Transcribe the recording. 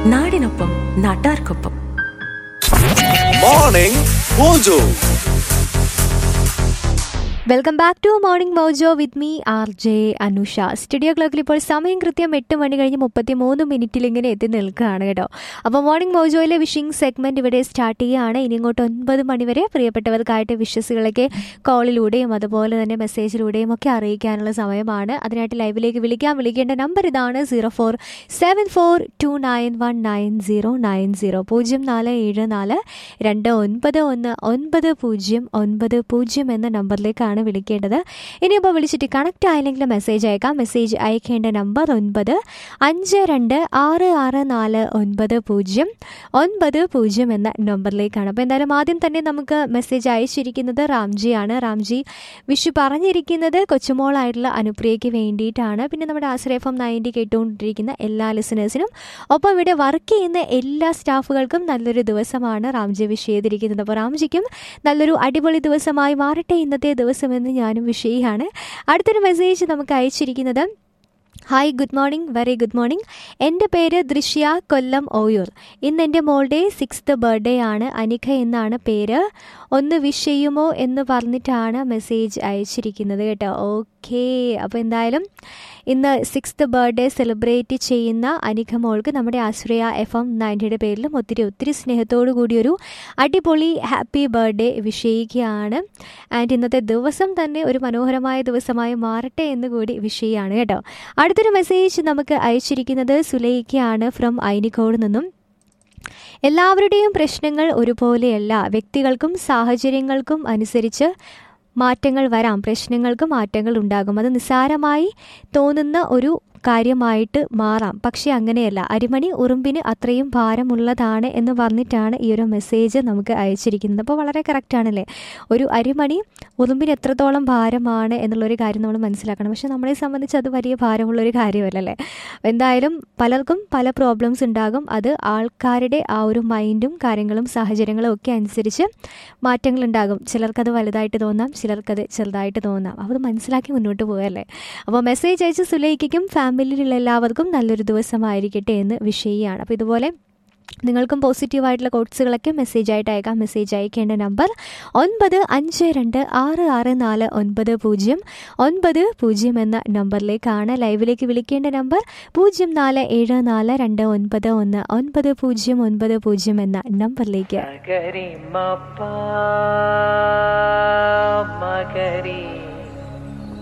നാടിനൊപ്പം നാട്ടാർക്കൊപ്പം morning mojo welcome back to morning mojo with me R J Anusha studio ക്ലോക്കിൽ ഇപ്പോൾ സമയം കൃത്യം എട്ട് മണി കഴിഞ്ഞ് മുപ്പത്തി മൂന്ന് മിനിറ്റിൽ ഇങ്ങനെ എത്തി നിൽക്കുകയാണ് കേട്ടോ അപ്പോൾ മോർണിംഗ് മോജോയിലെ വിഷിംഗ് സെഗ്മെന്റ് ഇവിടെ സ്റ്റാർട്ട് ചെയ്യുകയാണ് ഇനി ഇങ്ങോട്ട് ഒൻപത് മണിവരെ പ്രിയപ്പെട്ടവർക്കായിട്ട് വിശ്വസുകളൊക്കെ കോളിലൂടെയും അതുപോലെ തന്നെ മെസ്സേജിലൂടെയും ഒക്കെ അറിയിക്കാനുള്ള സമയമാണ് അതിനായിട്ട് ലൈവിലേക്ക് വിളിക്കാൻ വിളിക്കേണ്ട നമ്പർ ഇതാണ് zero four seven four two nine one nine zero nine zero പൂജ്യം നാല് ഏഴ് നാല് രണ്ട് ഒൻപത് ഒന്ന് ഒൻപത് പൂജ്യം ഒൻപത് പൂജ്യം എന്ന നമ്പറിലേക്കാണ് വിളിക്കേണ്ടത് ഇനിയിപ്പോൾ വിളിച്ചിട്ട് കണക്റ്റ് ആയില്ലെങ്കിൽ മെസ്സേജ് അയക്കാം മെസ്സേജ് അയക്കേണ്ട നമ്പർ ഒൻപത് അഞ്ച് രണ്ട് ആറ് ആറ് നാല് ഒൻപത് പൂജ്യം ഒൻപത് പൂജ്യം എന്ന നമ്പറിലേക്കാണ് അപ്പോൾ എന്തായാലും ആദ്യം തന്നെ നമുക്ക് മെസ്സേജ് അയച്ചിരിക്കുന്നത് റാംജിയാണ് റാംജി വിഷു പറഞ്ഞിരിക്കുന്നത് കൊച്ചുമോളായിട്ടുള്ള അനുപ്രിയയ്ക്ക് വേണ്ടിയിട്ടാണ് പിന്നെ നമ്മുടെ ആശ്രയഫം നയൻറ്റി കേട്ടുകൊണ്ടിരിക്കുന്ന എല്ലാ ലിസണേഴ്സിനും ഒപ്പം ഇവിടെ വർക്ക് ചെയ്യുന്ന എല്ലാ സ്റ്റാഫുകൾക്കും നല്ലൊരു ദിവസമാണ് റാംജി വിഷ് ചെയ്തിരിക്കുന്നത് അപ്പോൾ റാംജിക്കും നല്ലൊരു അടിപൊളി ദിവസമായി മാറട്ടെ ഇന്നത്തെ ദിവസമെന്ന് ഞാനും വിഷ് ചെയ്യുകയാണ് അടുത്തൊരു മെസ്സേജ് നമുക്ക് അയച്ചിരിക്കുന്നത് hi good morning very good morning എൻ്റെ പേര് ദൃശ്യ കൊല്ലം ഓയൂർ ഇന്ന് എൻ്റെ മോളുടെ സിക്സ്ത് ബർത്ത്ഡേ ആണ് അനിഖ എന്നാണ് പേര് ഒന്ന് വിഷ് ചെയ്യുമോ എന്ന് പറഞ്ഞിട്ടാണ് മെസ്സേജ് അയച്ചിരിക്കുന്നത് കേട്ടോ ഓക്കേ അപ്പോൾ എന്തായാലും ഇന്ന് സിക്സ്ത് ബർത്ത്ഡേ സെലിബ്രേറ്റ് ചെയ്യുന്ന അനിഖ മോൾക്ക് നമ്മുടെ ആശ്രയ എഫ് എം നയൻറ്റിയുടെ പേരിലും ഒത്തിരി ഒത്തിരി സ്നേഹത്തോടു കൂടിയൊരു അടിപൊളി ഹാപ്പി ബർത്ത്ഡേ വിഷ് ചെയ്യുകയാണ് ആൻഡ് ഇന്നത്തെ ദിവസം തന്നെ ഒരു മനോഹരമായ ദിവസമായി മാറട്ടെ എന്ന് കൂടി വിഷ് ചെയ്യുകയാണ് കേട്ടോ അടുത്തൊരു മെസ്സേജ് നമുക്ക് അയച്ചിരിക്കുന്നത് സുലൈക്കയാണ് ഫ്രം ഐനിക്കോട് നിന്നും എല്ലാവരുടെയും പ്രശ്നങ്ങൾ ഒരുപോലെയല്ല വ്യക്തികൾക്കും സാഹചര്യങ്ങൾക്കും അനുസരിച്ച് മാറ്റങ്ങൾ വരാം പ്രശ്നങ്ങൾക്ക് മാറ്റങ്ങൾ ഉണ്ടാകും അത് നിസ്സാരമായി തോന്നുന്ന ഒരു കാര്യമായിട്ട് മാറാം പക്ഷേ അങ്ങനെയല്ല അരിമണി ഉറുമ്പിന് അത്രയും ഭാരമുള്ളതാണ് എന്ന് പറഞ്ഞിട്ടാണ് ഈ ഒരു മെസ്സേജ് നമുക്ക് അയച്ചിരിക്കുന്നത് അപ്പോൾ വളരെ കറക്റ്റാണല്ലേ ഒരു അരിമണി ഉറുമ്പിന് എത്രത്തോളം ഭാരമാണ് എന്നുള്ളൊരു കാര്യം നമ്മൾ മനസ്സിലാക്കണം പക്ഷേ നമ്മളെ സംബന്ധിച്ച് അത് വലിയ ഭാരമുള്ളൊരു കാര്യമല്ലല്ലേ എന്തായാലും പലർക്കും പല പ്രോബ്ലംസ് ഉണ്ടാകും അത് ആൾക്കാരുടെ ആ ഒരു മൈൻഡും കാര്യങ്ങളും സാഹചര്യങ്ങളും ഒക്കെ അനുസരിച്ച് മാറ്റങ്ങൾ ഉണ്ടാകും ചിലർക്കത് വലുതായിട്ട് തോന്നാം ചിലർക്കത് ചെറുതായിട്ട് തോന്നാം അപ്പോൾ അത് മനസ്സിലാക്കി മുന്നോട്ട് പോകല്ലേ അപ്പോൾ മെസ്സേജ് അയച്ച് സുലൈക്കും ഫാമിലിയിലുള്ള എല്ലാവർക്കും നല്ലൊരു ദിവസമായിരിക്കട്ടെ എന്ന് വിഷയമാണ് അപ്പോൾ ഇതുപോലെ നിങ്ങൾക്കും പോസിറ്റീവായിട്ടുള്ള കോട്സുകളൊക്കെ മെസ്സേജ് ആയിട്ട് അയക്കാം മെസ്സേജ് അയക്കേണ്ട നമ്പർ ഒൻപത് അഞ്ച് രണ്ട് ആറ് ആറ് നാല് ഒൻപത് പൂജ്യം ഒൻപത് പൂജ്യം എന്ന നമ്പറിലേക്കാണ് ലൈവിലേക്ക് വിളിക്കേണ്ട നമ്പർ പൂജ്യം നാല് ഏഴ് നാല് രണ്ട് ഒൻപത് ഒന്ന് ഒൻപത് പൂജ്യം ഒൻപത് പൂജ്യം എന്ന നമ്പറിലേക്ക് മകരി മപ്പ മകരി